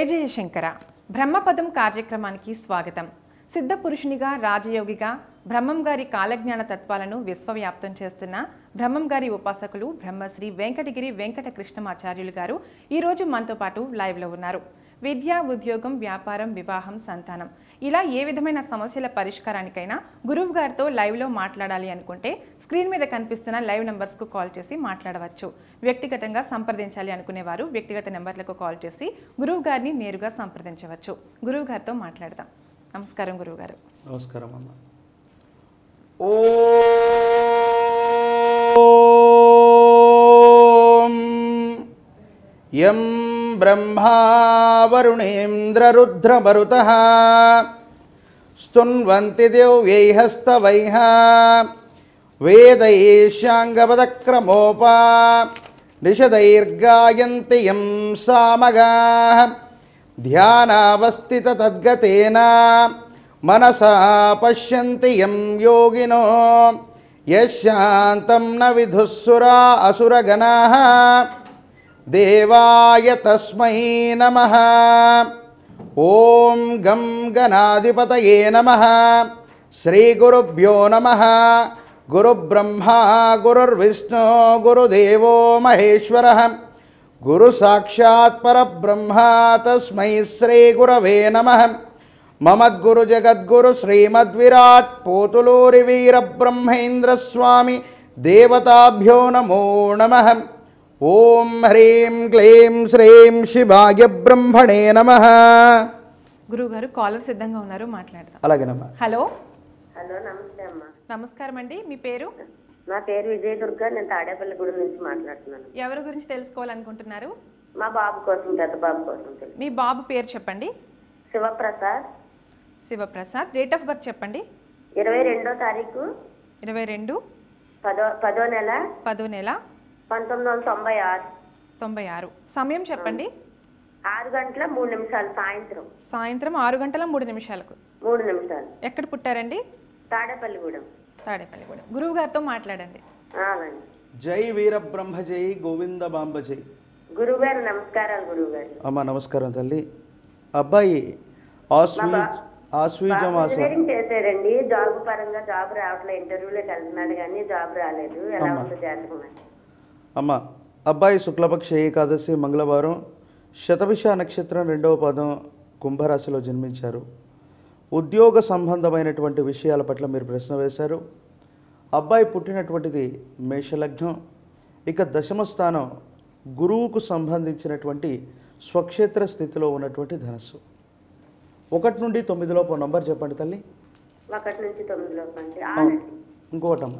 జయ జయ శంకర బ్రహ్మపదం కార్యక్రమానికి స్వాగతం సిద్ధ పురుషునిగా రాజయోగిగా బ్రహ్మం గారి కాలజ్ఞాన తత్వాలను విశ్వవ్యాప్తం చేస్తున్న బ్రహ్మం గారి ఉపాసకులు బ్రహ్మశ్రీ వెంకటగిరి వెంకట కృష్ణమాచార్యులు గారు ఈరోజు మనతో పాటు లైవ్లో ఉన్నారు విద్య ఉద్యోగం వ్యాపారం వివాహం సంతానం ఇలా ఏ విధమైన సమస్యల పరిష్కారానికైనా గురువు గారితో లైవ్లో మాట్లాడాలి అనుకుంటే స్క్రీన్ మీద కనిపిస్తున్న లైవ్ నంబర్స్కు కాల్ చేసి మాట్లాడవచ్చు వ్యక్తిగతంగా సంప్రదించాలి అనుకునేవారు వ్యక్తిగత నెంబర్లకు కాల్ చేసి గురువు గారిని నేరుగా సంప్రదించవచ్చు గురువు గారితో మాట్లాడదాం నమస్కారం గురువు గారు నమస్కారం అమ్మ ఓం యం బ్రహ్మా వరుణేంద్రరుద్రమరుతः స్తున్వంతి దివ్యైహస్తవైః వేदैशाङ्गपदक्रमोपा निषदैर्गायन्ति यं सामगाः ध्यानावस्थिततद्गतेन मनसा पश्यन्ति यं योगिनो यशान्तं न विधुःसुरा असुरगणाः देवाय तस्मै नमः ॐ गं गणाधिपतये नमः श्रीगुरुभ्यो नमः गुरुब्रह्मा गुरुर्विष्णु गुरुदेवो महेश्वरः गुरुसाक्षात् परब्रह्म तस्मै श्रीगुरवे नमः मम गुरुजगद्गुरु श्रीमद्विराट् पोतुलूरिवीरब्रह्मेन्द्रस्वामि देवताभ्यो नमो नमः ॐ ह्रीं क्लीं श्रीं शिवाय ब्रह्मणे नमः గురువు గారు కాలర్ సిద్ధంగా ఉన్నారు మాట్లాడదాం అలాగేనమ్మా హలో హలో నమస్తే అమ్మా నమస్కారం అండి మీ పేరు నా పేరు విజయదుర్గ నేను తాడేపల్లిగూడెం నుంచి మాట్లాడుతున్నాను ఎవరి గురించి తెలుసుకోవాలనుకుంటున్నారు మా బాబు కోసం పెద్ద బాబు కోసం తెలుసు మీ బాబు పేరు చెప్పండి Shivaprasad Shivaprasad date of birth చెప్పండి ఇరవై రెండో తారీఖు ఇరవై రెండు పదో పదో నెల పదో నెల పంతొమ్మిది వందల తొంభై ఆరు తొంభై ఆరు సమయం చెప్పండి ఆరు గంటల మూడు నిమిషాలు సాయంత్రం సాయంత్రం ఆరు గంటల మూడు నిమిషాలకు మూడు నిమిషాలు ఎక్కడ పుట్టారండి తాడేపల్లిగూడెం తాడేపల్లిగూడెం గురువు గారితో మాట్లాడండి అలాండి జై వీరబ్రహ్మ జై గోవింద బాంబ జై గురువుగారు నమస్కారాలు గురువుగారు అమ్మ నమస్కారం తల్లి అబ్బాయి ఆశ్వీ ఆశ్వీజ మాస ఇంజనీరింగ్ చేశాడండి జాబ్ పరంగా జాబ్ రావట్లేదు ఇంటర్వ్యూలోకి వెళ్తున్నాడు కానీ జాబ్ రాలేదు ఎలా ఉందో జాతకం అని. అమ్మ అబ్బాయి శుక్లపక్ష ఏకాదశి మంగళవారం శతభిష నక్షత్రం రెండవ పదం కుంభరాశిలో జన్మించారు ఉద్యోగ సంబంధమైనటువంటి విషయాల పట్ల మీరు ప్రశ్న వేశారు అబ్బాయి పుట్టినటువంటిది మేషలగ్నం ఇక దశమ స్థానం గురువుకు సంబంధించినటువంటి స్వక్షేత్ర స్థితిలో ఉన్నటువంటి ధనస్సు ఒకటి నుండి తొమ్మిదిలోపు నంబర్ చెప్పండి తల్లి ఒకటి నుంచి తొమ్మిది లోపు అంటే అవును ఆరు ఇంకొకటమ్మ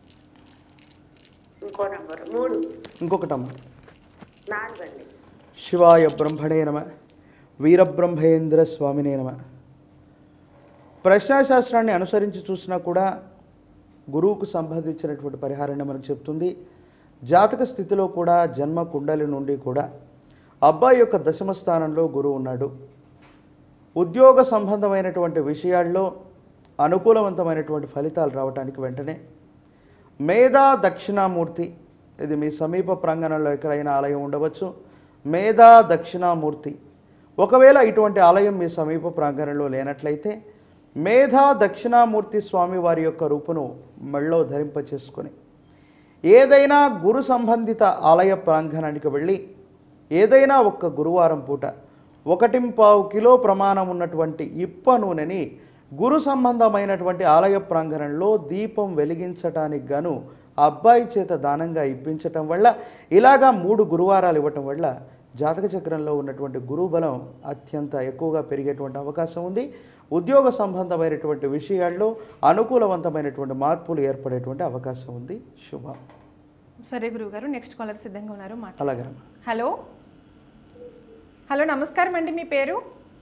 ఇంకో నంబర్ మూడు ఇంకొకటమ్మ నాలుగు అండి శివాయ బ్రహ్మణే నమ వీరబ్రహ్మేంద్ర స్వామినే నమ ప్రశ్నాశాస్త్రాన్ని అనుసరించి చూసినా కూడా గురువుకు సంబంధించినటువంటి పరిహారాన్ని మనకు చెప్తుంది జాతక స్థితిలో కూడా జన్మ కుండలి నుండి కూడా అబ్బాయి యొక్క దశమ స్థానంలో గురువు ఉన్నాడు ఉద్యోగ సంబంధమైనటువంటి విషయాల్లో అనుకూలవంతమైనటువంటి ఫలితాలు రావడానికి వెంటనే మేధా దక్షిణామూర్తి ఇది మీ సమీప ప్రాంగణంలో ఎక్కడైనా ఆలయం ఉండవచ్చు మేధా దక్షిణామూర్తి ఒకవేళ ఇటువంటి ఆలయం మీ సమీప ప్రాంగణంలో లేనట్లయితే మేధా దక్షిణామూర్తి స్వామి వారి యొక్క రూపును మెళ్ళో ధరింప చేసుకొని ఏదైనా గురు సంబంధిత ఆలయ ప్రాంగణానికి వెళ్ళి ఏదైనా ఒక్క గురువారం పూట ఒకటింపావు కిలో ప్రమాణం ఉన్నటువంటి ఇప్ప నూనెని గురు సంబంధమైనటువంటి ఆలయ ప్రాంగణంలో దీపం వెలిగించటానికి గాను ఆ అబ్బాయి చేత దానంగా ఇప్పించటం వల్ల ఇలాగా మూడు గురువారాలు ఇవ్వటం వల్ల జాతక చక్రంలో ఉన్నటువంటి గురువు బలం అత్యంత ఎక్కువగా పెరిగేటువంటి అవకాశం ఉంది ఉద్యోగ సంబంధమైనటువంటి విషయాల్లో అనుకూలవంతమైనటువంటి మార్పులు ఏర్పడేటువంటి అవకాశం ఉంది శుభం సరే గురువు గారు నెక్స్ట్ కాలర్ సిద్ధంగా ఉన్నారు మాట్లా అలాగేనమ్మా హలో హలో నమస్కారం అండి మీ పేరు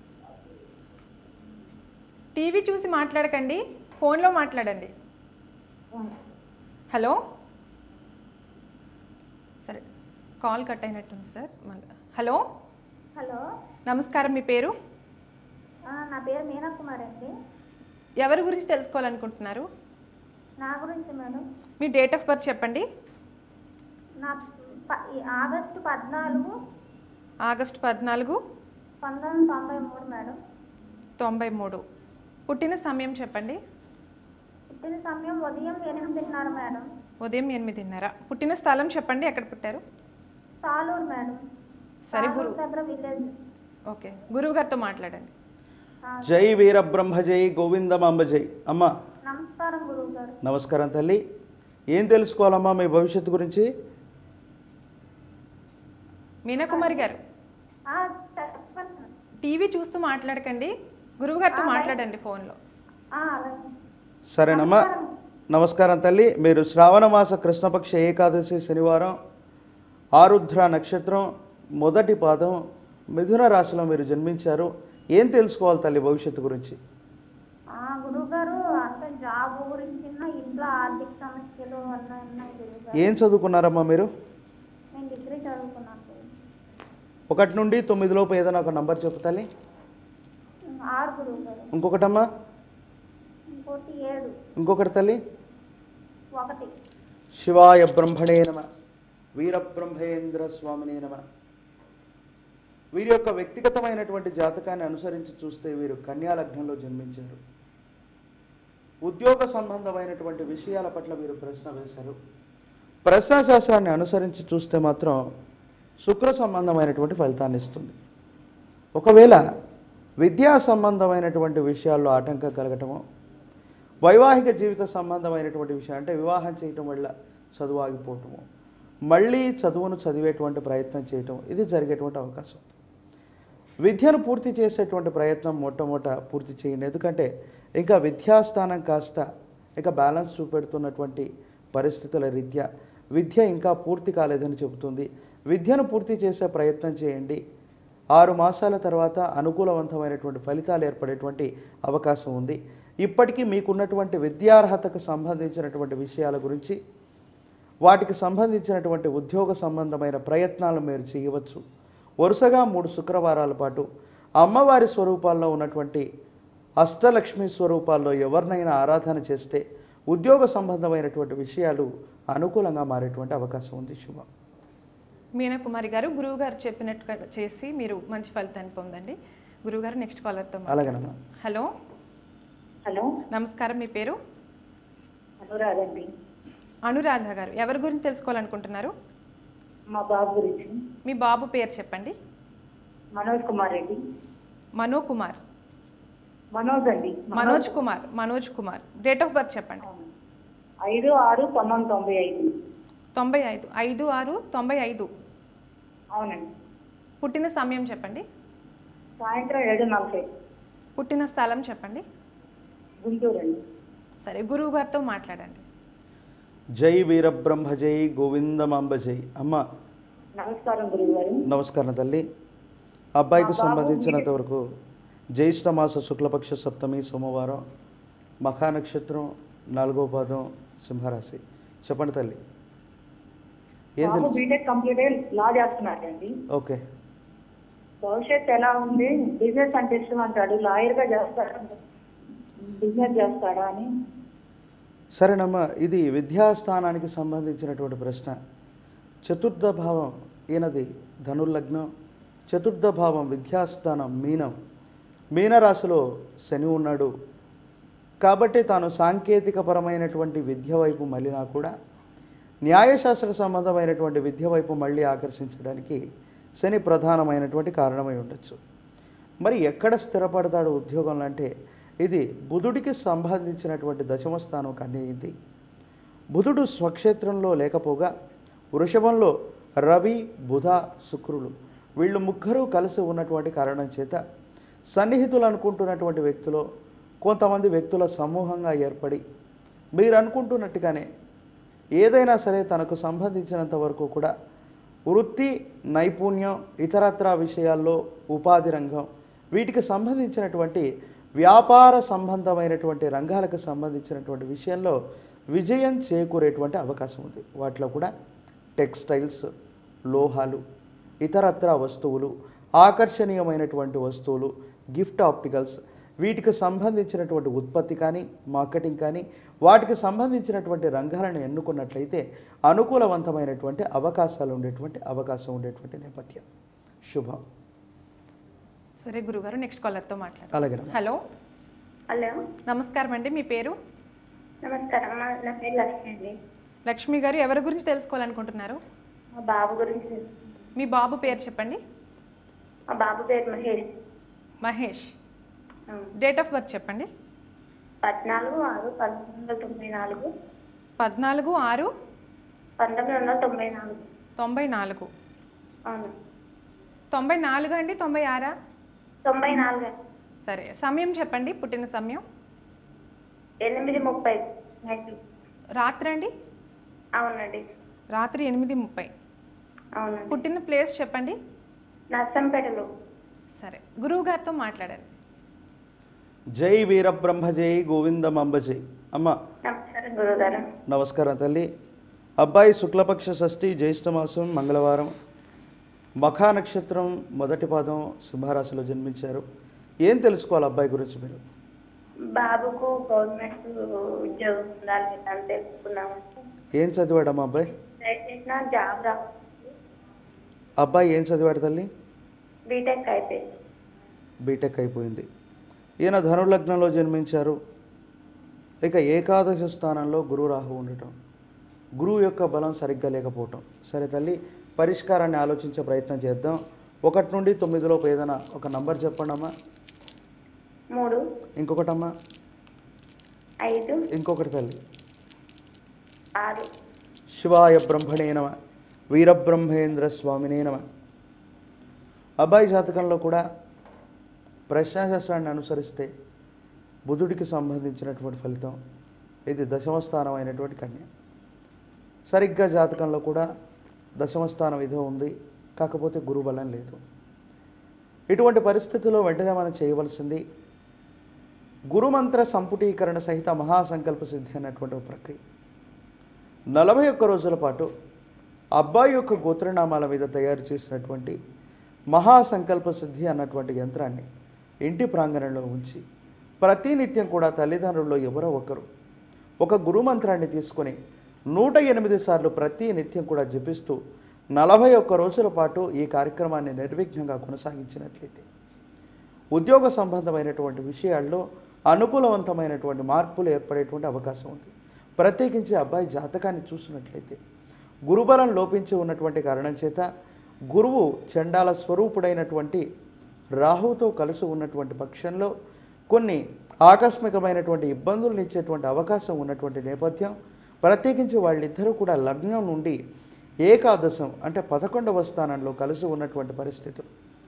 టీవీ చూసి మాట్లాడకండి ఫోన్లో మాట్లాడండి హలో సరే కాల్ కట్ అయినట్టుంది సార్ మళ్ళీ హలో హలో నమస్కారం మీ పేరు ఆ, నా పేరు మీనా కుమార్ అండి ఎవరి గురించి తెలుసుకోవాలనుకుంటున్నారు నా గురించి మేడం మీ డేట్ ఆఫ్ బర్త్ చెప్పండి నా ప- ఈ ఆగస్టు పద్నాలుగు ఆగస్టు పద్నాలుగు పంతొమ్మిది తొంభై మూడు మేడం తొంభై మూడు పుట్టిన సమయం చెప్పండి పుట్టిన సమయం ఉదయం ఎనిమిదిన్నర మేడం ఉదయం ఎనిమిదిన్నర పుట్టిన స్థలం చెప్పండి ఎక్కడ పుట్టారు సాలూరు మేడం సరే సాలూరు గురు దగ్గర విలేజ్ ఓకే గురువు గారితో మాట్లాడండి జై వీరబ్రహ్మ జై గోవిందమాంబ జై అమ్మ నమస్కారం గురువు గారు నమస్కారం తల్లి ఏం తెలుసుకోవాలమ్మా మీ భవిష్యత్తు గురించి మీనాకుమారి గారు ఆ, చెప్పండి టీవీ చూస్తూ మాట్లాడకండి గురువు గారితో మాట్లాడండి ఫోన్లో ఆ, అలాగే సరేనమ్మా నమస్కారం తల్లి మీరు శ్రావణ మాస కృష్ణపక్ష ఏకాదశి శనివారం ఆరుద్ర నక్షత్రం మొదటి పాదం మిథున రాశిలో మీరు జన్మించారు ఏం తెలుసుకోవాలి తల్లి భవిష్యత్తు గురించి ఆ, గురువు గారు అంటే జాబ్ గురించి ఇంట్లో ఆర్థిక సమస్యలు అన్నీ ఉన్నాయి గురువు గారు ఏం చదువుకున్నారమ్మా మీరు నేను డిగ్రీ చదువుకున్నాను గురువు. ఒకటి నుండి తొమ్మిది లోపు ఏదైనా ఒక నంబర్ చెప్పు తల్లి ఆరు గురువు గారు ఇంకొకటమ్మా ఇంకోటి ఏడు ఇంకొకటి తల్లి ఒకటి శివాయ బ్రహ్మణే నమ వీరబ్రహ్మేంద్ర స్వామినే నమ వీరి యొక్క వ్యక్తిగతమైనటువంటి జాతకాన్ని అనుసరించి చూస్తే వీరు కన్యా లగ్నంలో జన్మించారు ఉద్యోగ సంబంధమైనటువంటి విషయాల పట్ల వీరు ప్రశ్న వేశారు ప్రశ్నాశాస్త్రాన్ని అనుసరించి చూస్తే మాత్రం శుక్ర సంబంధమైనటువంటి ఫలితాన్ని ఇస్తుంది ఒకవేళ విద్యా సంబంధమైనటువంటి విషయాల్లో ఆటంకం కలగటమో వైవాహిక జీవిత సంబంధమైనటువంటి విషయం అంటే వివాహం చేయటం వల్ల చదువు ఆగిపోవటము మళ్ళీ చదువును చదివేటువంటి ప్రయత్నం చేయటం ఇది జరిగేటువంటి అవకాశం విద్యను పూర్తి చేసేటువంటి ప్రయత్నం మొట్టమొదట పూర్తి చేయండి ఎందుకంటే ఇంకా విద్యాస్థానం కాస్త ఇంకా బ్యాలెన్స్ చూపెడుతున్నటువంటి పరిస్థితుల రీత్యా విద్య ఇంకా పూర్తి కాలేదని చెబుతుంది విద్యను పూర్తి చేసే ప్రయత్నం చేయండి ఆరు మాసాల తర్వాత అనుకూలవంతమైనటువంటి ఫలితాలు ఏర్పడేటువంటి అవకాశం ఉంది ఇప్పటికీ మీకున్నటువంటి విద్యార్హతకు సంబంధించినటువంటి విషయాల గురించి వాటికి సంబంధించినటువంటి ఉద్యోగ సంబంధమైన ప్రయత్నాలు మీరు చేయవచ్చు వరుసగా మూడు శుక్రవారాల పాటు అమ్మవారి స్వరూపాల్లో ఉన్నటువంటి అష్టలక్ష్మి స్వరూపాల్లో ఎవరినైనా ఆరాధన చేస్తే ఉద్యోగ సంబంధమైనటువంటి విషయాలు అనుకూలంగా మారేటువంటి అవకాశం ఉంది శుభం మీనాకుమారి గారు గురువు గారు చెప్పినట్టుగా చేసి మీరు మంచి ఫలితాన్ని పొందండి గురువు గారు నెక్స్ట్ కాలర్తో మాట్లాడండి. అలాగేనమ్మా హలో హలో నమస్కారం మీ పేరు అనురాధండి అనురాధ గారు ఎవరి గురించి తెలుసుకోవాలనుకుంటున్నారు మా బాబు గురించి మీ బాబు పేరు చెప్పండి మనోజ్ కుమార్ రెడ్డి మనో కుమార్ మనోజ్ అండి Manoj Kumar Manoj Kumar date of birth చెప్పండి ఐదు ఆరు పంతొమ్మిది తొంభై ఐదు తొంభై ఐదు ఐదు ఆరు తొంభై ఐదు అవునండి పుట్టిన సమయం చెప్పండి సాయంత్రం ఏడు నలభై పుట్టిన స్థలం చెప్పండి గుంటూరు అండి సరే గురువు గారితో మాట్లాడండి జై వీరబ్రహ్మ జై గోవిందమాంబ జై అమ్మ నమస్కారం గురువు గారు నమస్కారం తల్లి అబ్బాయికి సంబంధించినంత వరకు జ్యేష్ఠ మాస శుక్లపక్ష సప్తమి సోమవారం మఖా నక్షత్రం నాలుగో పాదం సింహరాశి చెప్పండి తల్లి ఏం బాబు తెలుసు బీటెక్ కంప్లీట్ అయ్యి లా చేస్తున్నాడండి ఓకే భవిష్యత్తు ఎలా ఉంది బిజినెస్ అంటే ఇష్టం అంటాడు లాయర్గా చేస్తాడా బిజినెస్ చేస్తాడా అని సరేనమ్మా ఇది విద్యాస్థానానికి సంబంధించినటువంటి ప్రశ్న చతుర్థ భావం ఈయనది ధనుర్లగ్నం చతుర్థ భావం విద్యాస్థానం మీనం మీనరాశిలో శని ఉన్నాడు కాబట్టి తాను సాంకేతికపరమైనటువంటి విద్య వైపు మళ్ళినా కూడా న్యాయశాస్త్ర సంబంధమైనటువంటి విద్య వైపు మళ్ళీ ఆకర్షించడానికి శని ప్రధానమైనటువంటి కారణమై ఉండొచ్చు మరి ఎక్కడ స్థిరపడతాడు ఉద్యోగంలో అంటే ఇది బుధుడికి సంబంధించినటువంటి దశమ స్థానం కన్యయింది బుధుడు స్వక్షేత్రంలో లేకపోగా వృషభంలో రవి బుధ శుక్రులు వీళ్ళు ముగ్గురు కలిసి ఉన్నటువంటి కారణం చేత సన్నిహితులు అనుకుంటున్నటువంటి వ్యక్తులు కొంతమంది వ్యక్తుల సమూహంగా ఏర్పడి మీరు అనుకుంటున్నట్టుగానే ఏదైనా సరే తనకు సంబంధించినంత వరకు కూడా వృత్తి నైపుణ్యం ఇతరత్రా విషయాల్లో ఉపాధి రంగం వీటికి సంబంధించినటువంటి వ్యాపార సంబంధమైనటువంటి రంగాలకు సంబంధించినటువంటి విషయంలో విజయం చేకూరేటువంటి అవకాశం ఉంది వాటిలో కూడా టెక్స్టైల్స్ లోహాలు ఇతరత్రా వస్తువులు ఆకర్షణీయమైనటువంటి వస్తువులు గిఫ్ట్ ఆప్టికల్స్ వీటికి సంబంధించినటువంటి ఉత్పత్తి కానీ మార్కెటింగ్ కానీ వాటికి సంబంధించినటువంటి రంగాలను ఎన్నుకున్నట్లయితే అనుకూలవంతమైనటువంటి అవకాశాలు ఉండేటువంటి అవకాశం ఉండేటువంటి నేపథ్యం శుభం సరే గురుగారు నెక్స్ట్ కాలర్తో మాట్లాడు అలాగేనమ్మా హలో హలో నమస్కారం అండి మీ పేరు నమస్కారం మా నా పేరు లక్ష్మి అండి లక్ష్మి గారు ఎవరి గురించి తెలుసుకోవాలనుకుంటున్నారు మా బాబు గురించి మీ బాబు పేరు చెప్పండి మా బాబు పేరు మహేష్ మహేష్ ఆ, డేట్ ఆఫ్ బర్త్ చెప్పండి పద్నాలుగు ఆరు పంతొమ్మిది వందల తొంభై నాలుగు పద్నాలుగు ఆరు పంతొమ్మిది వందల తొంభై నాలుగు తొంభై నాలుగు అవును తొంభై నాలుగు అండి తొంభై ఆరా తొంభై నాలుగు సరే సమయం చెప్పండి పుట్టిన సమయం ఎనిమిది ముప్పై నైట్ రాత్రి అండి అవునండి రాత్రి ఎనిమిది ముప్పై అవునండి పుట్టిన ప్లేస్ చెప్పండి నర్సంపేటలో సరే గురువు గారితో మాట్లాడారు జై వీరబ్రహ్మ జై గోవిందమంబ జై అమ్మ నమస్కారం గురుగారు నమస్కారం తల్లి అబ్బాయి శుక్లపక్ష షష్ఠి జ్యేష్ఠ మాసం మంగళవారం మఖా నక్షత్రం మొదటి పాదం సింహరాశిలో జన్మించారు ఏం తెలుసుకోవాలి అబ్బాయి గురించి మీరు బాబుకు గవర్నమెంట్ ఉద్యోగం ఉండాలి అని తెలుసుకున్నాము ఏం చదివాడమ్మా అబ్బాయి దయచేసి నా జాబ్ రావాలి అబ్బాయి ఏం చదివాడు తల్లి బీటెక్ అయిపోయింది బీటెక్ అయిపోయింది ఈయన ధనుర్లగ్నంలో జన్మించారు ఇక ఏకాదశ స్థానంలో గురు రాహు ఉండటం గురువు యొక్క బలం సరిగ్గా లేకపోవటం సరే తల్లి పరిష్కారాన్ని ఆలోచించే ప్రయత్నం చేద్దాం ఒకటి నుండి తొమ్మిదిలోపు ఏదైనా ఒక నంబర్ చెప్పండి అమ్మా మూడు ఇంకొకటమ్మా ఐదు ఇంకొకటి తల్లి ఆరు శివాయ బ్రహ్మణే నమ వీరబ్రహ్మేంద్ర స్వామినే నమ అబ్బాయి జాతకంలో కూడా ప్రశ్నాశాస్త్రాన్ని అనుసరిస్తే బుధుడికి సంబంధించినటువంటి ఫలితం ఇది దశమ స్థానం అయినటువంటి కన్య సరిగ్గా జాతకంలో కూడా దశమ స్థానం ఇదో ఉంది కాకపోతే గురుబలం లేదు ఇటువంటి పరిస్థితుల్లో వెంటనే మనం చేయవలసింది గురుమంత్ర సంపుటీకరణ సహిత మహాసంకల్ప సిద్ధి అన్నటువంటి ఒక ప్రక్రియ నలభై ఒక్క రోజుల పాటు అబ్బాయి యొక్క గోత్రనామాల మీద తయారు చేసినటువంటి మహాసంకల్ప సిద్ధి అన్నటువంటి యంత్రాన్ని ఇంటి ప్రాంగణంలో ఉంచి ప్రతినిత్యం కూడా తల్లిదండ్రుల్లో ఎవరో ఒకరు ఒక గురుమంత్రాన్ని తీసుకొని నూట ఎనిమిది సార్లు ప్రతి నిత్యం కూడా జపిస్తూ నలభై ఒక్క రోజుల పాటు ఈ కార్యక్రమాన్ని నిర్విఘ్నంగా కొనసాగించినట్లయితే ఉద్యోగ సంబంధమైనటువంటి విషయాల్లో అనుకూలవంతమైనటువంటి మార్పులు ఏర్పడేటువంటి అవకాశం ఉంది ప్రత్యేకించి అబ్బాయి జాతకాన్ని చూసినట్లయితే గురుబలం లోపించి ఉన్నటువంటి కారణం చేత గురువు చండాల స్వరూపుడైనటువంటి రాహుతో కలిసి ఉన్నటువంటి పక్షంలో కొన్ని ఆకస్మికమైనటువంటి ఇబ్బందులను ఇచ్చేటువంటి అవకాశం ఉన్నటువంటి నేపథ్యం ప్రత్యేకించి వాళ్ళిద్దరూ కూడా లగ్నం నుండి ఏకాదశం అంటే పదకొండవ స్థానంలో కలిసి ఉన్నటువంటి పరిస్థితులు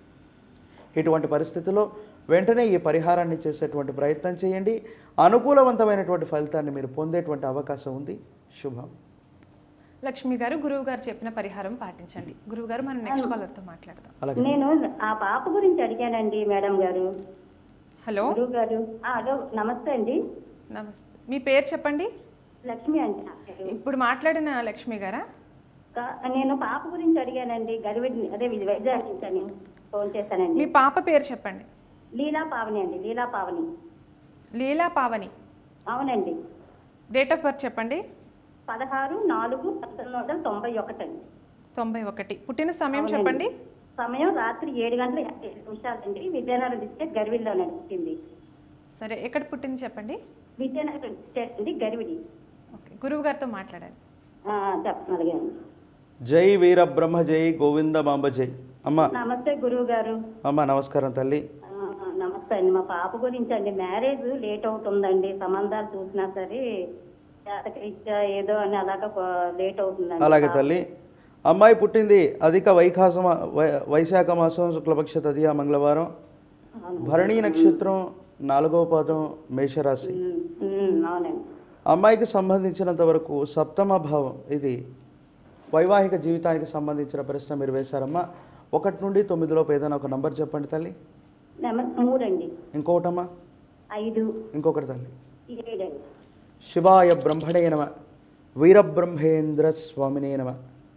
ఇటువంటి పరిస్థితుల్లో వెంటనే ఈ పరిహారాన్ని చేసేటువంటి ప్రయత్నం చేయండి అనుకూలవంతమైనటువంటి ఫలితాన్ని మీరు పొందేటువంటి అవకాశం ఉంది శుభం లక్ష్మి గారు గురువు గారు చెప్పిన పరిహారం పాటించండి గురువు గారు మనం నెక్స్ట్ కాలర్తో మాట్లాడదాం అలాగే నేను ఆ పాప గురించి అడిగానండి మేడం గారు హలో గురువు గారు ఆ, హలో నమస్తే అండి నమస్తే మీ పేరు చెప్పండి లక్ష్మి అండి నా పేరు. ఇప్పుడు మాట్లాడిన లక్ష్మి గారా కా- నేను పాప గురించి అడిగానండి గరివిడి అదే విజయ- వైజాగ్ నుంచి అని ఫోన్ చేశానండి మీ పాప పేరు చెప్పండి లీలా పావని అండి లీలా పావని లీలా పావని అవునండి డేట్ ఆఫ్ బర్త్ చెప్పండి పదహారు నాలుగు పంతొమ్మిది వందల తొంభై ఒకటి అండి తొంభై ఒకటి పుట్టిన సమయం అవునండి. చెప్పండి సమయం రాత్రి ఏడు గంటల యాభై ఐదు నిమిషాలండి విజయనగరం డిస్ట్రిక్ట్ గరివిడిలో నడిచింది సరే ఎక్కడ పుట్టింది చెప్పండి విజయనగరం డిస్ట్రిక్ట్ అండి గరివిడి ఓకే గురువు గారితో మాట్లాడాలి ఆ, చెప్పండి అలాగేనండి జై వీర బ్రహ్మ జై గోవింద మాంబ జై అమ్మ నమస్తే గురువు గారు అమ్మ నమస్కారం తల్లి ఆ, నమస్తే అండి మా పాప గురించి అండి మ్యారేజ్ లేట్ అవుతుందండి సంబంధాలు చూసినా సరే జాతకరీత్యా ఏదో అని అలాగా లేట్ అవుతుందండి అలాగే తల్లి అమ్మాయి పుట్టింది అధిక వైఖాస మా- వై- వైశాఖ మాసం శుక్లపక్ష తదియ మంగళవారం అవును. భరణీ నక్షత్రం నాలుగవ పాదం మేషరాశి ఉమ్, ఉమ్, అవునండి అమ్మాయికి సంబంధించినంత వరకు సప్తమ భావం ఇది వైవాహిక జీవితానికి సంబంధించిన ప్రశ్న మీరు వేశారమ్మా ఒకటి నుండి తొమ్మిదిలోపు ఏదైనా ఒక నంబర్ చెప్పండి తల్లి నెంబర్ మూడండి ఇంకొకటమ్మా ఐదు ఇంకొకటి తల్లి ఏడండి శివాయ బ్రహ్మణే నమ వీరబ్రహ్మేంద్ర స్వామినే నమ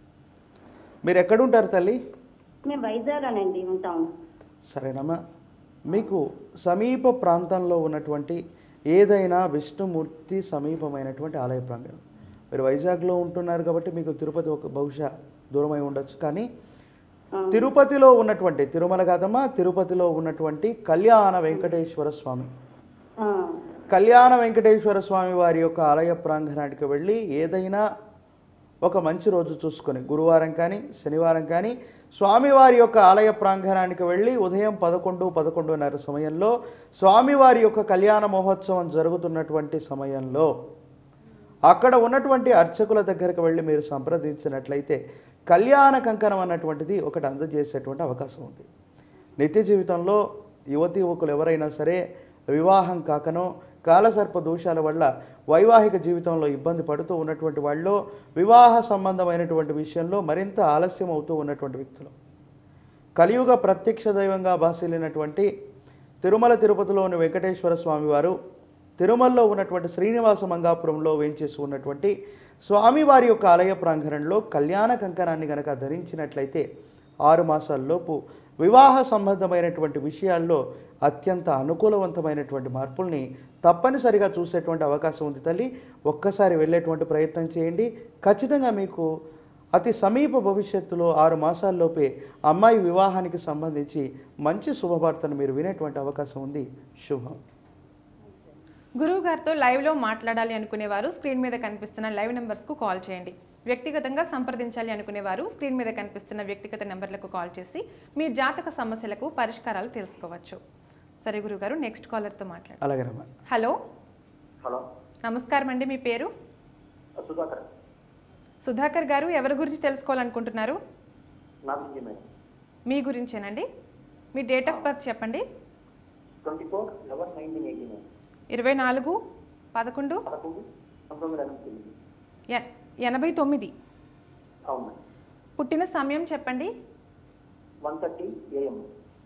మీరు ఎక్కడుంటారు తల్లి మేము వైజాగ్లోనండి ఉంటాం సరేనమ్మా మీకు సమీప ప్రాంతంలో ఉన్నటువంటి ఏదైనా విష్ణుమూర్తి సమీపమైనటువంటి ఆలయ ప్రాంగణం మీరు వైజాగ్లో ఉంటున్నారు కాబట్టి మీకు తిరుపతి ఒక బహుశా దూరమై ఉండొచ్చు కానీ తిరుపతిలో ఉన్నటువంటి తిరుమల కాదమ్మా తిరుపతిలో ఉన్నటువంటి కళ్యాణ వెంకటేశ్వర స్వామి ఆ, కళ్యాణ వెంకటేశ్వర స్వామి వారి యొక్క ఆలయ ప్రాంగణానికి వెళ్ళి ఏదైనా ఒక మంచి రోజు చూసుకొని గురువారం కానీ శనివారం కానీ స్వామివారి యొక్క ఆలయ ప్రాంగణానికి వెళ్ళి ఉదయం పదకొండు పదకొండున్నర సమయంలో స్వామివారి యొక్క కళ్యాణ మహోత్సవం జరుగుతున్నటువంటి సమయంలో అక్కడ ఉన్నటువంటి అర్చకుల దగ్గరకు వెళ్ళి మీరు సంప్రదించినట్లయితే కళ్యాణ కంకణం అన్నటువంటిది ఒకటి అందజేసేటువంటి అవకాశం ఉంది నిత్య జీవితంలో యువతి యువకులు ఎవరైనా సరే వివాహం కాకనో కాలసర్ప దోషాల వల్ల వైవాహిక జీవితంలో ఇబ్బంది పడుతూ ఉన్నటువంటి వాళ్ళు వివాహ సంబంధమైనటువంటి విషయంలో మరింత ఆలస్యం అవుతూ ఉన్నటువంటి వ్యక్తులు కలియుగ ప్రత్యక్ష దైవంగా భాసిల్లినటువంటి తిరుమల తిరుపతిలోని వెంకటేశ్వర స్వామి వారు తిరుమలలో ఉన్నటువంటి శ్రీనివాస మంగాపురంలో వేంచేసి ఉన్నటువంటి స్వామివారి యొక్క ఆలయ ప్రాంగణంలో కళ్యాణ కంకణాన్ని గనక ధరించినట్లయితే ఆరు మాసాల్లోపు వివాహ సంబంధమైనటువంటి విషయాల్లో అత్యంత అనుకూలవంతమైనటువంటి మార్పుల్ని తప్పనిసరిగా చూసేటువంటి అవకాశం ఉంది తల్లి ఒక్కసారి వెళ్ళేటువంటి ప్రయత్నం చేయండి ఖచ్చితంగా మీకు అతి సమీప భవిష్యత్తులో ఆరు మాసాల్లోపే అమ్మాయి వివాహానికి సంబంధించి మంచి శుభవార్తను మీరు వినేటువంటి అవకాశం ఉంది శుభం గురువు గారితో లైవ్లో మాట్లాడాలి అనుకునేవారు స్క్రీన్ మీద కనిపిస్తున్న లైవ్ నెంబర్స్కు కాల్ చేయండి వ్యక్తిగతంగా సంప్రదించాలి అనుకునేవారు స్క్రీన్ మీద కనిపిస్తున్న వ్యక్తిగత నెంబర్లకు కాల్ చేసి మీ జాతక సమస్యలకు పరిష్కారాలు తెలుసుకోవచ్చు సరే గురుగారు నెక్స్ట్ కాలర్తో మాట్లాడు అలాగేనమ్మా హలో హలో నమస్కారం అండి మీ పేరు సుధాకర్ సుధాకర్ గారు ఎవరి గురించి తెలుసుకోవాలనుకుంటున్నారు నా గురించి మేడం మీ గురించేనండి మీ డేట్ ఆఫ్ బర్త్ చెప్పండి twenty four eleven nineteen eighty nine ఇరవై నాలుగు పదకొండు పదకొండు పంతొమ్మిది ఎనభై తొమ్మిది ఎ- ఎనభై తొమ్మిది అవును మేడం పుట్టిన సమయం చెప్పండి వన్ థర్టీ ఏఎం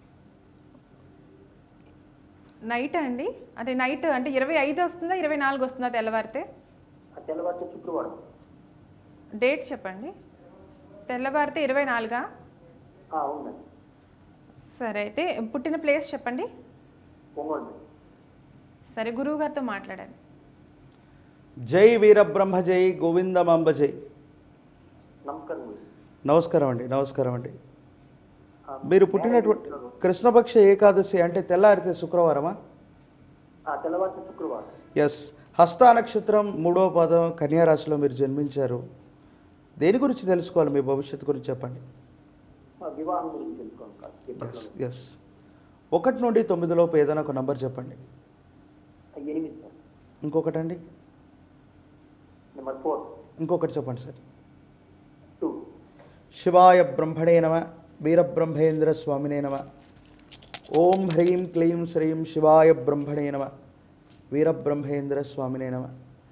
నైట్ అండి అంటే నైట్ అంటే ఇరవై ఐదు వస్తుందా ఇరవై నాలుగు వస్తుందా తెల్లవారితే తెల్లవారితే శుక్రవారం డేట్ చెప్పండి తెల్లవారితే ఇరవై నాలుగా ఆ, అవును మేడం సరే అయితే పుట్టిన ప్లేస్ చెప్పండి ఒంగోలు మేడం సరే గురువు గారితో మాట్లాడండి జై వీరబ్రహ్మ జై గోవిందమాంబ జై నమస్కారం గురు నమస్కారం అండి నమస్కారం అండి మీరు పుట్టినటువంటి కృష్ణపక్ష ఏకాదశి అంటే తెల్లారితే శుక్రవారమా ఆ, తెల్లవారితే శుక్రవారం ఎస్ హస్త నక్షత్రం మూడవ పదం కన్యారాశిలో మీరు జన్మించారు దేని గురించి తెలుసుకోవాలి మీ భవిష్యత్తు గురించి చెప్పండి ఆ, వివాహం గురించి తెలుసుకోండి కాదు ఎస్ ఇప్పట్లో ఎస్ ఒకటి నుండి తొమ్మిది లోపు ఏదైనా ఒక నంబర్ చెప్పండి ఎనిమిది సార్ ఇంకొకటండి నెంబర్ ఫోర్ ఇంకొకటి చెప్పండి సార్ టూ శివాయ బ్రహ్మణే నమ వీరబ్రహ్మేంద్ర స్వామినే నమ ఓం హ్రీం క్లీం శ్రీం శివాయ బ్రహ్మణే నమ వీరబ్రహ్మేంద్ర స్వామినే నమ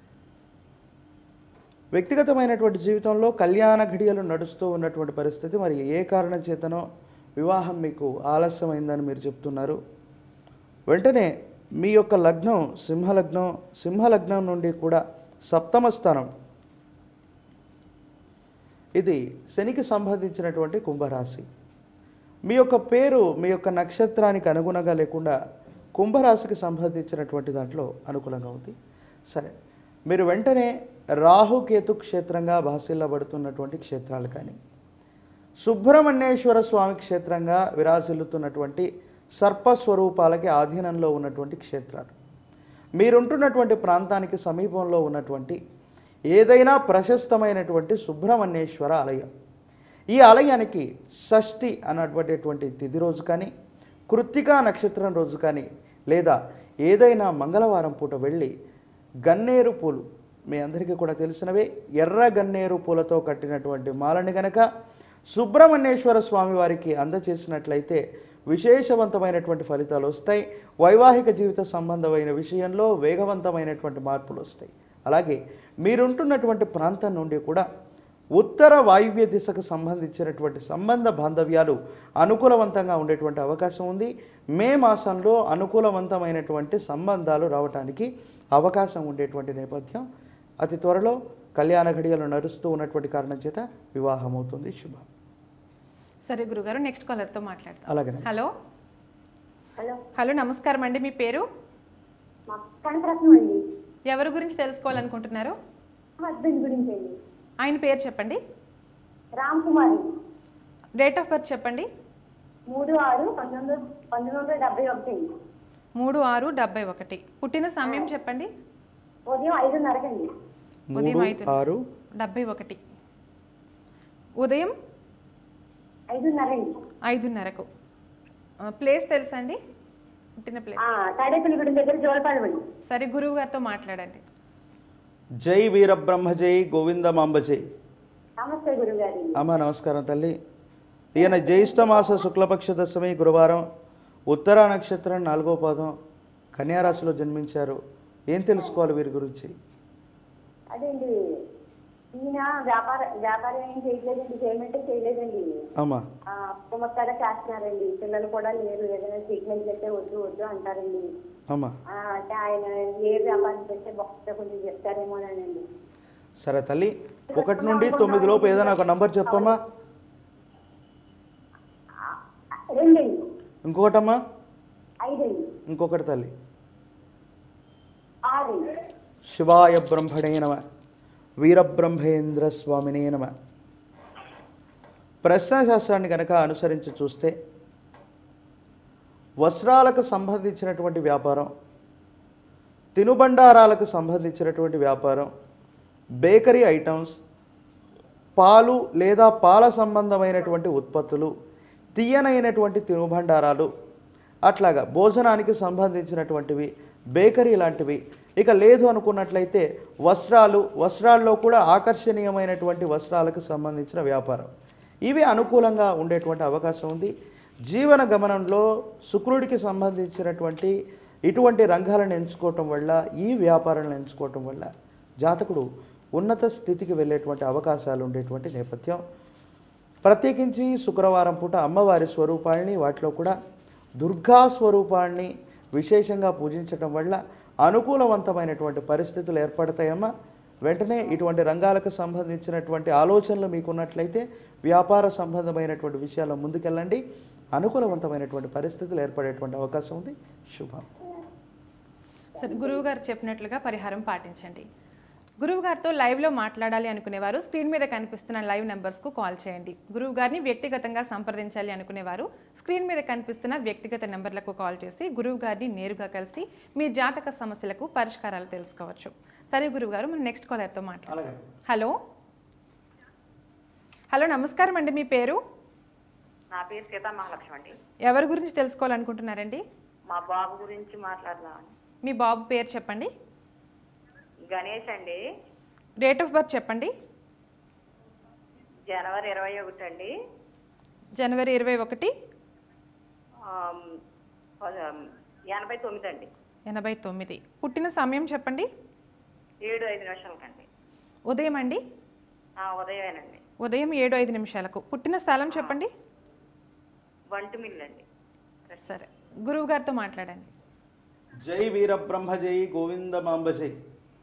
వ్యక్తిగతమైనటువంటి జీవితంలో కళ్యాణ ఘడియలు నడుస్తూ ఉన్నటువంటి పరిస్థితి మరి ఏ కారణం చేతనో వివాహం మీకు ఆలస్యమైందని మీరు చెప్తున్నారు వెంటనే మీ యొక్క లగ్నం సింహలగ్నం సింహలగ్నం నుండి కూడా సప్తమ స్థానం ఇది శనికి సంబంధించినటువంటి కుంభరాశి మీ యొక్క పేరు మీ యొక్క నక్షత్రానికి అనుగుణంగా లేకుండా కుంభరాశికి సంబంధించినటువంటి దాంట్లో అనుకూలంగా ఉంది సరే మీరు వెంటనే రాహుకేతు క్షేత్రంగా భాసిల్లబడుతున్నటువంటి క్షేత్రాలు కానీ సుబ్రహ్మణ్యేశ్వర స్వామి క్షేత్రంగా విరాజిల్లుతున్నటువంటి సర్పస్వరూపాలకి ఆధీనంలో ఉన్నటువంటి క్షేత్రాలు మీరుంటున్నటువంటి ప్రాంతానికి సమీపంలో ఉన్నటువంటి ఏదైనా ప్రశస్తమైనటువంటి సుబ్రహ్మణ్యేశ్వర ఆలయం ఈ ఆలయానికి షష్ఠి అన్నటువంటిటువంటి తిథి రోజు కానీ కృత్తికా నక్షత్రం రోజు కానీ లేదా ఏదైనా మంగళవారం పూట వెళ్ళి గన్నేరు పూలు మీ అందరికీ కూడా తెలిసినవే ఎర్ర గన్నేరు పూలతో కట్టినటువంటి మాలని గనక సుబ్రహ్మణ్యేశ్వర స్వామి వారికి అందచేసినట్లయితే విశేషవంతమైనటువంటి ఫలితాలు వస్తాయి వైవాహిక జీవిత సంబంధమైన విషయంలో వేగవంతమైనటువంటి మార్పులు వస్తాయి అలాగే మీరుంటున్నటువంటి ప్రాంతం నుండి కూడా ఉత్తర వాయువ్య దిశకు సంబంధించినటువంటి సంబంధ బాంధవ్యాలు అనుకూలవంతంగా ఉండేటువంటి అవకాశం ఉంది మే మాసంలో అనుకూలవంతమైనటువంటి సంబంధాలు రావటానికి అవకాశం ఉండేటువంటి నేపథ్యం అతి త్వరలో కళ్యాణ ఘడియలు నడుస్తూ ఉన్నటువంటి కారణం చేత వివాహం అవుతుంది శుభం సరే గురుగారు నెక్స్ట్ కాలర్తో మాట్లాడతాం అలాగే హలో హలో హలో నమస్కారం అండి మీ పేరు మా కనకరత్నం అండి ఎవరి గురించి తెలుసుకోవాలనుకుంటున్నారు హస్బెండ్ గురించి అండి ఆయన పేరు చెప్పండి Ram Kumari date of birth చెప్పండి మూడు ఆరు పంతొమ్మిది పంతొమ్మిది వందల డెబ్బై ఒకటి మూడు ఆరు డెబ్బై ఒకటి పుట్టిన సమయం చెప్పండి ఉదయం ఐదున్నరకండి ఉదయం మూడు ఐదు ఆరు డెబ్బై ఒకటి ఉదయం ఐదున్నరండి ఐదున్నరకు ఆ, ప్లేస్ తెలుసా అండి పుట్టిన ప్లేస్ తాడేపల్లి గుడి దగ్గర జోలపాలెం అండి సరే గురువు గారితో మాట్లాడండి జై వీరబ్రహ్మ జై గోవిందమాంబ జై నమస్తే గురుగారు అమ్మ నమస్కారం తల్లి ఈయన జ్యేష్ఠమాస శుక్లపక్ష దశమి గురువారం ఉత్తర నక్షత్రం నాలుగో పాదం కన్యారాశిలో జన్మించారు ఏం తెలుసుకోవాలి వీరి గురించి అదేంటి ఈయన వ్యాపార వ్యాపారం ఏం చేయట్లేదండి పేమెంట్ చేయలేదండి అమ్మా ఆ, గుమస్తాగా చేస్తున్నారండి పిల్లలు కూడా లేరు ఏదైనా ట్రీట్మెంట్ చేస్తే వద్దు వద్దు అంటారండి అమ్మా ఆ, అంటే ఆయన ఏ వ్యాపారం చేస్తే బాగుంటే కొంచెం చెప్తారేమోనండి సరే తల్లి ఒకటి నుండి తొమ్మిది లోపు ఏదైనా ఒక నంబర్ చెప్పమ్మా రెండండి ఇంకొకటమ్మా ఐదండి ఇంకొకటి తల్లి ఆరండి శివాయ బ్రహ్మణే నమ వీరబ్రహ్మేంద్ర స్వామినే నమ ప్రశ్నాశాస్త్రాన్ని కనుక అనుసరించి చూస్తే వస్త్రాలకు సంబంధించినటువంటి వ్యాపారం తినుబండారాలకు సంబంధించినటువంటి వ్యాపారం బేకరీ ఐటమ్స్ పాలు లేదా పాల సంబంధమైనటువంటి ఉత్పత్తులు తీయనైనటువంటి తినుబండారాలు అట్లాగా భోజనానికి సంబంధించినటువంటివి బేకరీ లాంటివి ఇక లేదు అనుకున్నట్లయితే వస్త్రాలు వస్త్రాల్లో కూడా ఆకర్షణీయమైనటువంటి వస్త్రాలకు సంబంధించిన వ్యాపారం ఇవి అనుకూలంగా ఉండేటువంటి అవకాశం ఉంది జీవన గమనంలో శుక్రుడికి సంబంధించినటువంటి ఇటువంటి రంగాలను ఎంచుకోవటం వల్ల ఈ వ్యాపారాలను ఎంచుకోవటం వల్ల జాతకుడు ఉన్నత స్థితికి వెళ్ళేటువంటి అవకాశాలు ఉండేటువంటి నేపథ్యం ప్రత్యేకించి శుక్రవారం పూట అమ్మవారి స్వరూపాల్ని వాటిలో కూడా దుర్గా స్వరూపాన్ని విశేషంగా పూజించటం వల్ల అనుకూలవంతమైనటువంటి పరిస్థితులు ఏర్పడతాయమ్మా వెంటనే ఇటువంటి రంగాలకు సంబంధించినటువంటి ఆలోచనలు మీకున్నట్లయితే వ్యాపార సంబంధమైనటువంటి విషయాల్లో ముందుకెళ్ళండి అనుకూలవంతమైనటువంటి పరిస్థితులు ఏర్పడేటువంటి అవకాశం ఉంది శుభం సరే గురువు గారు చెప్పినట్లుగా పరిహారం పాటించండి గురువు గారితో లైవ్లో మాట్లాడాలి అనుకునేవారు స్క్రీన్ మీద కనిపిస్తున్న లైవ్ నెంబర్స్కు కాల్ చేయండి గురువు గారిని వ్యక్తిగతంగా సంప్రదించాలి అనుకునేవారు స్క్రీన్ మీద కనిపిస్తున్న వ్యక్తిగత నెంబర్లకు కాల్ చేసి గురువు గారిని నేరుగా కలిసి మీ జాతక సమస్యలకు పరిష్కారాలు తెలుసుకోవచ్చు సరే గురువు గారు మనం నెక్స్ట్ కాలర్తో మాట్లాడాలి హలో హలో నమస్కారం అండి మీ పేరు నా పేరు సీతా మహాలక్ష్మి అండి ఎవరి గురించి తెలుసుకోవాలనుకుంటున్నారండి మా బాబు గురించి మాట్లాడదాం మీ బాబు పేరు చెప్పండి గణేష్ అండి డేట్ ఆఫ్ బర్త్ చెప్పండి జనవరి ఇరవై ఒకటి అండి జనవరి ఇరవై ఒకటి ఆమ్, పద- ఎనభై తొమ్మిది అండి ఎనభై తొమ్మిది పుట్టిన సమయం చెప్పండి ఏడు ఐదు నిమిషాలకండి ఉదయం అండి ఆ, ఉదయమేనండి ఉదయం ఏడు ఐదు నిమిషాలకు పుట్టిన స్థలం చెప్పండి వంటి మిల్లు అండి సరే గురువు గారితో మాట్లాడండి జై వీరబ్రహ్మ జై గోవిందమాంబ జై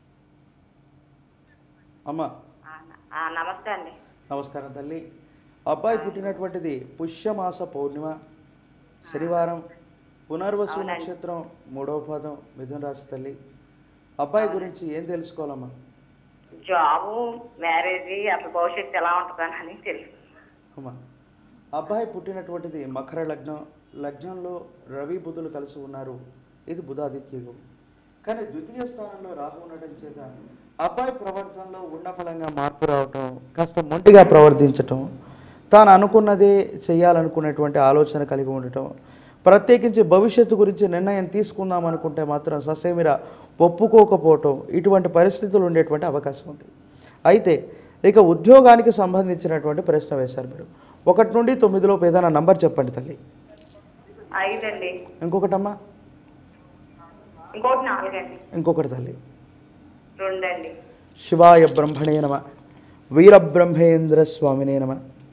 అమ్మ ఆ, న- ఆ, నమస్తే అండి నమస్కారం తల్లి అబ్బాయి పుట్టినటువంటిది పుష్యమాస పౌర్ణిమ శనివారం పునర్వసు నక్షత్రం మూడవ పాదం మిథున రాశి తల్లి అబ్బాయి గురించి ఏం తెలుసుకోవాలమ్మా జాబు మ్యారేజ్ అసలు భవిష్యత్తు ఎలా ఉంటుందని తెలుసు అమ్మా అబ్బాయి పుట్టినటువంటిది మకర లగ్నం లగ్నంలో రవి బుధులు కలిసి ఉన్నారు ఇది బుధాదిత్య యోగం కానీ ద్వితీయ స్థానంలో రాహు ఉండటం చేత అబ్బాయి ప్రవర్తనలో ఉన్న ఫలంగా మార్పు రావటం కాస్త మొండిగా ప్రవర్తించటం తాను అనుకున్నదే చేయాలనుకునేటువంటి ఆలోచన కలిగి ఉండటం ప్రత్యేకించి భవిష్యత్తు గురించి నిర్ణయం తీసుకుందాం అనుకుంటే మాత్రం ససేమిరా ఒప్పుకోకపోవటం ఇటువంటి పరిస్థితులు ఉండేటువంటి అవకాశం ఉంది అయితే ఇక ఉద్యోగానికి సంబంధించినటువంటి ప్రశ్న వేశారు మీరు ఒకటి నుండి తొమ్మిదిలోపు ఏదైనా నంబర్ చెప్పండి తల్లి ఐదండి ఇంకొకటమ్మా ఇంకోటి నాలుగండి ఇంకొకటి తల్లి రెండండి శివాయ బ్రహ్మణే నమ వీరబ్రహ్మేంద్ర స్వామినే నమ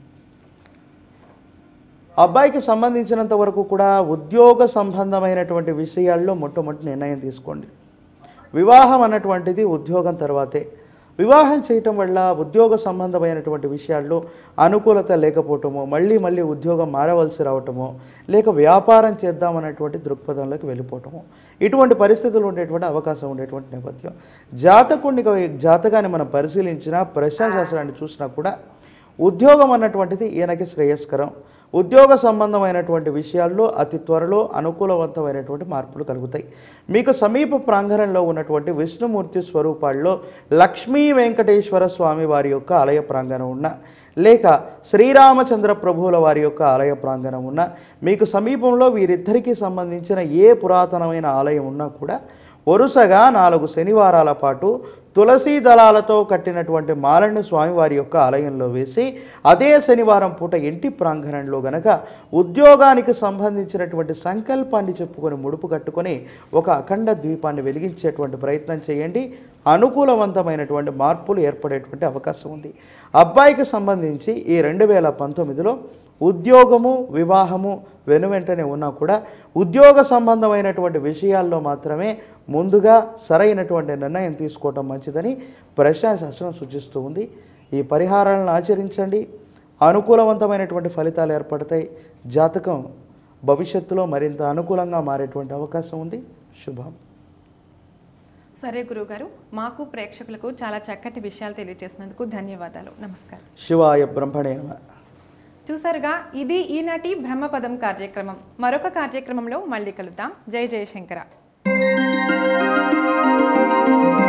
అబ్బాయికి సంబంధించినంత వరకు కూడా ఉద్యోగ సంబంధమైనటువంటి విషయాల్లో మొట్టమొదటి నిర్ణయం తీసుకోండి వివాహం అన్నటువంటిది ఉద్యోగం తర్వాతే వివాహం చేయటం వల్ల ఉద్యోగ సంబంధమైనటువంటి విషయాల్లో అనుకూలత లేకపోవటమో మళ్ళీ మళ్ళీ ఉద్యోగం మారవలసి రావటమో లేక వ్యాపారం చేద్దామన్నటువంటి దృక్పథంలోకి వెళ్ళిపోవటమో ఇటువంటి పరిస్థితులు ఉండేటువంటి అవకాశం ఉండేటువంటి నేపథ్యం జాతకుడిని జాతకాన్ని మనం పరిశీలించినా ప్రశ్నాశాస్త్రాన్ని చూసినా కూడా ఉద్యోగం అన్నటువంటిది ఈయనకి శ్రేయస్కరం ఉద్యోగ సంబంధమైనటువంటి విషయాల్లో అతి త్వరలో అనుకూలవంతమైనటువంటి మార్పులు కలుగుతాయి మీకు సమీప ప్రాంగణంలో ఉన్నటువంటి విష్ణుమూర్తి స్వరూపాల్లో లక్ష్మీ వెంకటేశ్వర స్వామి వారి యొక్క ఆలయ ప్రాంగణం ఉన్న లేక శ్రీరామచంద్ర ప్రభువుల వారి యొక్క ఆలయ ప్రాంగణం ఉన్న మీకు సమీపంలో వీరిద్దరికీ సంబంధించిన ఏ పురాతనమైన ఆలయం ఉన్నా కూడా వరుసగా నాలుగు శనివారాల పాటు తులసీ దళాలతో కట్టినటువంటి మాలను స్వామివారి యొక్క ఆలయంలో వేసి అదే శనివారం పూట ఇంటి ప్రాంగణంలో గనక ఉద్యోగానికి సంబంధించినటువంటి సంకల్పాన్ని చెప్పుకొని ముడుపు కట్టుకొని ఒక అఖండ ద్వీపాన్ని వెలిగించేటువంటి ప్రయత్నం చేయండి అనుకూలవంతమైనటువంటి మార్పులు ఏర్పడేటువంటి అవకాశం ఉంది అబ్బాయికి సంబంధించి ఈ రెండు వేల పంతొమ్మిదిలో ఉద్యోగము వివాహము వెనువెంటనే ఉన్నా కూడా ఉద్యోగ సంబంధమైనటువంటి విషయాల్లో మాత్రమే ముందుగా సరైనటువంటి నిర్ణయం తీసుకోవటం మంచిదని ప్రశాంత్ శాస్త్రం సూచిస్తూ ఉంది ఈ పరిహారాలను ఆచరించండి అనుకూలవంతమైనటువంటి ఫలితాలు ఏర్పడతాయి జాతకం భవిష్యత్తులో మరింత అనుకూలంగా మారేటువంటి అవకాశం ఉంది శుభం సరే గురువుగారు మాకు ప్రేక్షకులకు చాలా చక్కటి విషయాలు తెలియజేసినందుకు ధన్యవాదాలు నమస్కారం శివాయ బ్రహ్మణే నమః. చూసారుగా ఇది ఈనాటి బ్రహ్మపదం కార్యక్రమం మరొక కార్యక్రమంలో మళ్ళీ కలుద్దాం జై జయశంకర